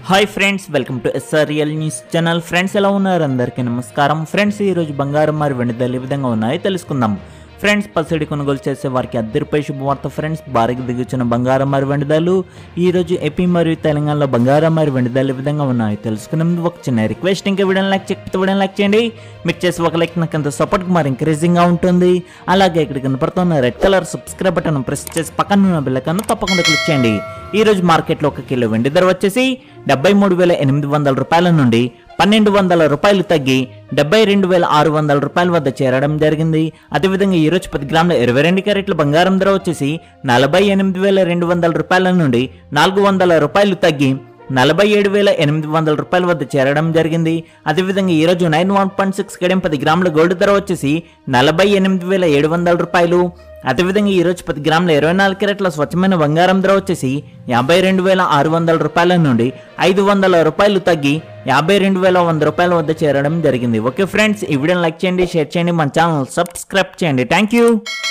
hi friends welcome to SRL news channel friends ఎలా ఉన్నారు అందరికీ నమస్కారం ఫ్రెండ్స్ ఈరోజు బంగారం మరి వెండి ధరలు ఏ విధంగా ఉన్నాయో తెలుసుకుందాం ఫ్రెండ్స్ పసిడి కొనుగోలు చేసే వారికి అద్దె రూపాయి శుభవార్త ఫ్రెండ్స్ భారీగా దిగుచున్న బంగారం మరి వెండి ధరలు ఈ రోజు ఏపీ మరియు తెలంగాణలో బంగారం మరి వెండి ధరలు ఏ విధంగా ఉన్నాయో తెలుసుకునే ముందు ఒక చిన్న రిక్వెస్ట్ ఇంకా వీడియో లైక్ చెప్తే వీడియో లైక్ చేయండి మీరు చేసే ఒక లైక్ నాకు అంత సపోర్ట్ మరి ఎంకరేజింగ్ గా ఉంటుంది అలాగే ఇక్కడ కనపడుతున్న red colour subscribe button press చేసి పక్కన ఉన్న బెల్లకన్ను తప్పకుండా క్లిక్ చేయండి ఈ రోజు మార్కెట్లో ఒక కిలో వెండి ధర వచ్చేసి డెబ్బై మూడు వేల ఎనిమిది వందల రూపాయల నుండి పన్నెండు వందల రూపాయలు తగ్గి డెబ్బై రెండు వేల ఆరు వందల రూపాయల వద్ద చేరడం జరిగింది అదేవిధంగా ఈ రోజు పది గ్రాముల ఇరవై రెండు క్యారెట్ల బంగారం ధర వచ్చేసి నలభై ఎనిమిది వేల రెండు వందల రూపాయల నుండి నాలుగు వందల రూపాయలు తగ్గి నలభై ఏడు వేల ఎనిమిది వందల రూపాయల వద్ద చేరడం జరిగింది అదేవిధంగా ఈ రోజు నైన్ వన్ పాయింట్ సిక్స్ గడియం పది గ్రాముల గోల్డ్ ధర వచ్చేసి నలభై ఎనిమిది వేల ఏడు వందల రూపాయలు అదేవిధంగా ఈ రోజు పది గ్రాముల ఇరవై నాలుగు క్యారెట్ల స్వచ్ఛమైన బంగారం ధర వచ్చేసి యాభై రెండు వేల ఆరు వందల రూపాయల నుండి ఐదు వందల రూపాయలు తగ్గి యాభై రెండు వేల వంద రూపాయల వద్ద చేరడం జరిగింది ఓకే ఫ్రెండ్స్ ఈ వీడియోని లైక్ చేయండి షేర్ చేయండి మన ఛానల్ సబ్స్క్రైబ్ చేయండి థ్యాంక్ యూ